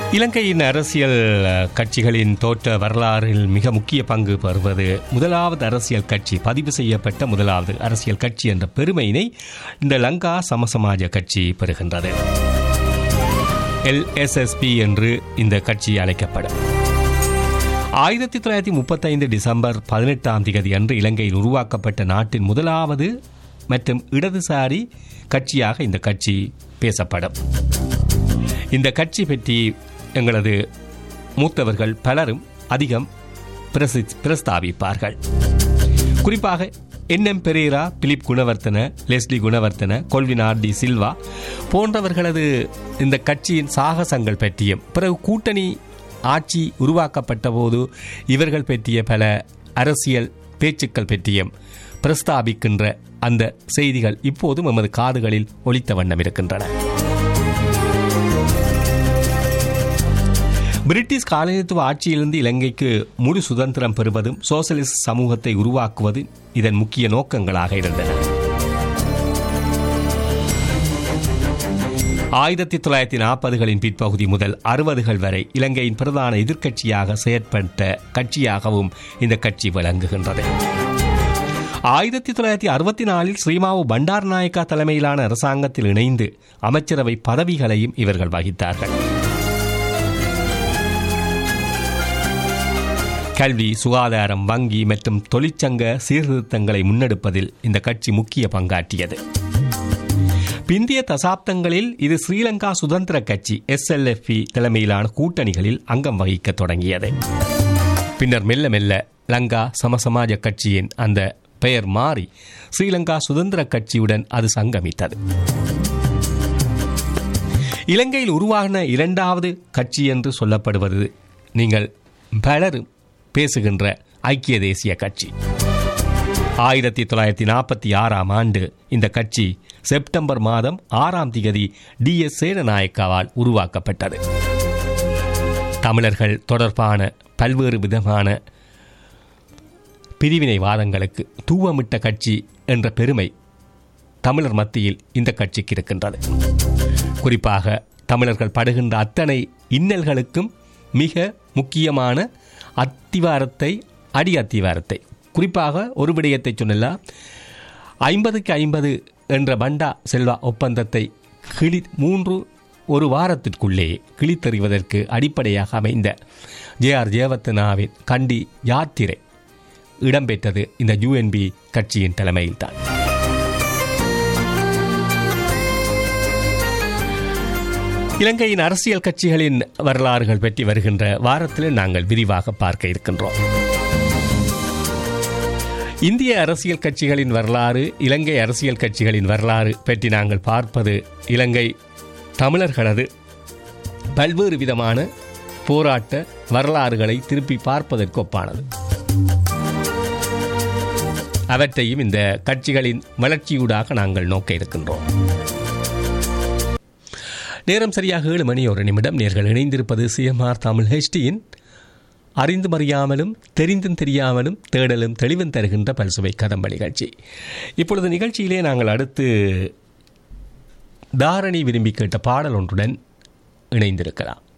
இலங்கையின் அரசியல் அஹ், கட்சிகளின் தோற்ற வரலாறில் மிக முக்கிய பங்கு பெறுவது முதலாவது அரசியல் கட்சி பதிவு செய்யப்பட்ட முதலாவது அரசியல் கட்சி என்ற பெருமையினை இந்த லங்கா சமசமாஜ கட்சி பெறுகின்றது எல்எஸ்எஸ்பி என்று இந்த கட்சி அழைக்கப்படும் ஆயிரத்தி தொள்ளாயிரத்தி முப்பத்தைந்து டிசம்பர் பதினெட்டாம் தேதி அன்று இலங்கையில் உருவாக்கப்பட்ட நாட்டின் முதலாவது மற்றும் இடதுசாரி கட்சியாக இந்த கட்சி பேசப்படும் இந்த கட்சி பற்றி எங்களது மூத்தவர்கள் பலரும் அதிகம் பிரசி பிரஸ்தாபிப்பார்கள் குறிப்பாக என்எம் பெரேரா பிலிப் குணவர்த்தன லெஸ்லி குணவர்த்தன கொல்வின் ஆர் டி சில்வா போன்றவர்களது இந்த கட்சியின் சாகசங்கள் பற்றியும் பிறகு கூட்டணி ஆட்சி உருவாக்கப்பட்ட போது இவர்கள் பற்றிய பல அரசியல் பேச்சுக்கள் பற்றியும் பிரஸ்தாபிக்கின்ற அந்த செய்திகள் இப்போதும் எமது காதுகளில் ஒலித்த வண்ணம் இருக்கின்றன பிரிட்டிஷ் காலனித்துவ ஆட்சியிலிருந்து இலங்கைக்கு முழு சுதந்திரம் பெறுவதும் சோசலிஸ்ட் சமூகத்தை உருவாக்குவது இதன் முக்கிய நோக்கங்களாக இருந்தன ஆயிரத்தி தொள்ளாயிரத்தி நாற்பதுகளின் பிற்பகுதி முதல் அறுபதுகள் வரை இலங்கையின் பிரதான எதிர்க்கட்சியாக செயற்பட்ட கட்சியாகவும் இந்த கட்சி விளங்குகின்றது ஆயிரத்தி தொள்ளாயிரத்தி அறுபத்தி நாலில் ஸ்ரீமாவு பண்டாரநாயக்கா தலைமையிலான அரசாங்கத்தில் இணைந்து அமைச்சரவை பதவிகளையும் இவர்கள் வகித்தார்கள் கல்வி சுகாதாரம் வங்கி மற்றும் தொழிற்சங்க சீர்திருத்தங்களை முன்னெடுப்பதில் இந்த கட்சி முக்கிய பங்காற்றியது பிந்திய தசாப்தங்களில் இது ஸ்ரீலங்கா சுதந்திர கட்சி எஸ்எல்எஃப்பி தலைமையிலான கூட்டணிகளில் அங்கம் வகிக்க தொடங்கியது பின்னர் மெல்ல மெல்ல லங்கா சமசமாஜ கட்சியின் அந்த பெயர் மாறி ஸ்ரீலங்கா சுதந்திர கட்சியுடன் அது சங்கமித்தது இலங்கையில் உருவாகின இரண்டாவது கட்சி என்று சொல்லப்படுவது நீங்கள் பலரும் பேசுகின்ற ஐக்கிய தேசிய கட்சி ஆயிரத்தி தொள்ளாயிரத்தி நாற்பத்தி ஆறாம் ஆண்டு இந்த கட்சி செப்டம்பர் மாதம் ஆறாம் திகதி டி எஸ் சேனநாயக்காவால் உருவாக்கப்பட்டது தமிழர்கள் தொடர்பான பல்வேறு விதமான பிரிவினைவாதங்களுக்கு தூவமிட்ட கட்சி என்ற பெருமை தமிழர் மத்தியில் இந்த கட்சிக்கு இருக்கின்றது குறிப்பாக தமிழர்கள் படுகின்ற அத்தனை இன்னல்களுக்கும் மிக முக்கியமான அத்திவாரத்தை அடி அத்திவாரத்தை குறிப்பாக ஒரு விடயத்தை சொன்னலாம் ஐம்பதுக்கு ஐம்பது என்ற பண்டா செல்வா ஒப்பந்தத்தை கிளி மூன்று ஒரு வாரத்திற்குள்ளே கிழித்தெறிவதற்கு அடிப்படையாக அமைந்த ஜே ஆர் ஜெயவர்த்தனாவின் கண்டி யாத்திரை இடம்பெற்றது இந்த யூஎன்பி கட்சியின் தலைமையில்தான் இலங்கையின் அரசியல் கட்சிகளின் வரலாறுகள் பற்றி வருகின்ற வாரத்தில் நாங்கள் விரிவாக பார்க்க இருக்கின்றோம் இந்திய அரசியல் கட்சிகளின் வரலாறு இலங்கை அரசியல் கட்சிகளின் வரலாறு பற்றி நாங்கள் பார்ப்பது இலங்கை தமிழர்களது பல்வேறு விதமான போராட்ட வரலாறுகளை திருப்பி பார்ப்பதற்கு ஒப்பானது அவற்றையும் இந்த கட்சிகளின் வளர்ச்சியூடாக நாங்கள் நோக்க இருக்கின்றோம் நேரம் சரியாக ஏழு மணி ஒரு நிமிடம் நேர்கள் இணைந்திருப்பது சிஎம்ஆர் தமிழ் ஹெச்டியின் அறிந்தும் அறியாமலும் தெரிந்தும் தெரியாமலும் தேடலும் தெளிவும் தருகின்ற பல்சுவை கதம்ப நிகழ்ச்சி இப்பொழுது நிகழ்ச்சியிலே நாங்கள் அடுத்து தாரணி விரும்பி கேட்ட பாடல் ஒன்றுடன் இணைந்திருக்கலாம்